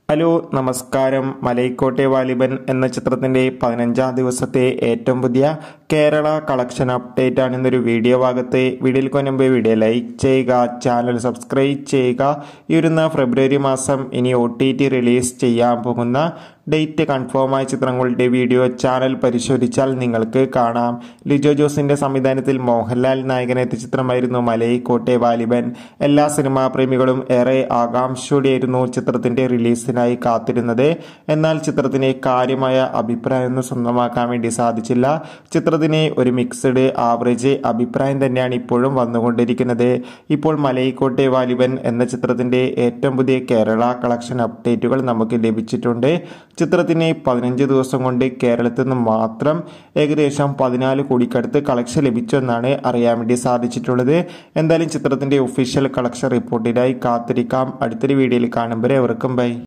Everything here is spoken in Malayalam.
ഹലോ നമസ്കാരം മലൈക്കോട്ടെ വാലിബൻ എന്ന ചിത്രത്തിന്റെ പതിനഞ്ചാം ദിവസത്തെ ഏറ്റവും പുതിയ കേരള കളക്ഷൻ അപ്ഡേറ്റ് ആണ് ഇന്നൊരു വീഡിയോ ഭാഗത്ത് വീഡിയോയിൽ കൊണ്ടുമ്പ് വീഡിയോ ലൈക്ക് ചെയ്യുക ചാനൽ സബ്സ്ക്രൈബ് ചെയ്യുക ഈ വരുന്ന ഫെബ്രുവരി മാസം ഇനി ഒ ടി ടി റിലീസ് ചെയ്യാൻ പോകുന്ന ഡേറ്റ് കൺഫേം ആയ ചിത്രങ്ങളുടെ വീഡിയോ ചാനൽ പരിശോധിച്ചാൽ നിങ്ങൾക്ക് കാണാം ലിജോ ജോസിന്റെ സംവിധാനത്തിൽ മോഹൻലാൽ നായകനെത്തിയ ചിത്രമായിരുന്നു മലൈക്കോട്ടെ വാലിബൻ എല്ലാ സിനിമാ പ്രേമികളും ഏറെ ആകാംക്ഷയോടെയായിരുന്നു ചിത്രത്തിന്റെ റിലീസിനായി കാത്തിരുന്നത് എന്നാൽ ചിത്രത്തിന് കാര്യമായ അഭിപ്രായമൊന്നും സ്വന്തമാക്കാൻ വേണ്ടി സാധിച്ചില്ല ചിത്രത്തിന് ഒരു മിക്സഡ് ആവറേജ് അഭിപ്രായം തന്നെയാണ് ഇപ്പോഴും വന്നുകൊണ്ടിരിക്കുന്നത് ഇപ്പോൾ മലൈക്കോട്ടെ വാലിബൻ എന്ന ചിത്രത്തിന്റെ ഏറ്റവും പുതിയ കേരള കളക്ഷൻ അപ്ഡേറ്റുകൾ നമുക്ക് ലഭിച്ചിട്ടുണ്ട് ചിത്രത്തിന് പതിനഞ്ച് ദിവസം കൊണ്ട് കേരളത്തിൽ നിന്ന് മാത്രം ഏകദേശം പതിനാല് കോടിക്കടുത്ത് കളക്ഷൻ ലഭിച്ചു എന്നാണ് അറിയാൻ വേണ്ടി സാധിച്ചിട്ടുള്ളത് എന്തായാലും ചിത്രത്തിന്റെ ഒഫീഷ്യൽ കളക്ഷൻ റിപ്പോർട്ടിനായി കാത്തിരിക്കാം അടുത്തൊരു വീഡിയോയിൽ കാണുമ്പോൾ എവർക്കും ബൈ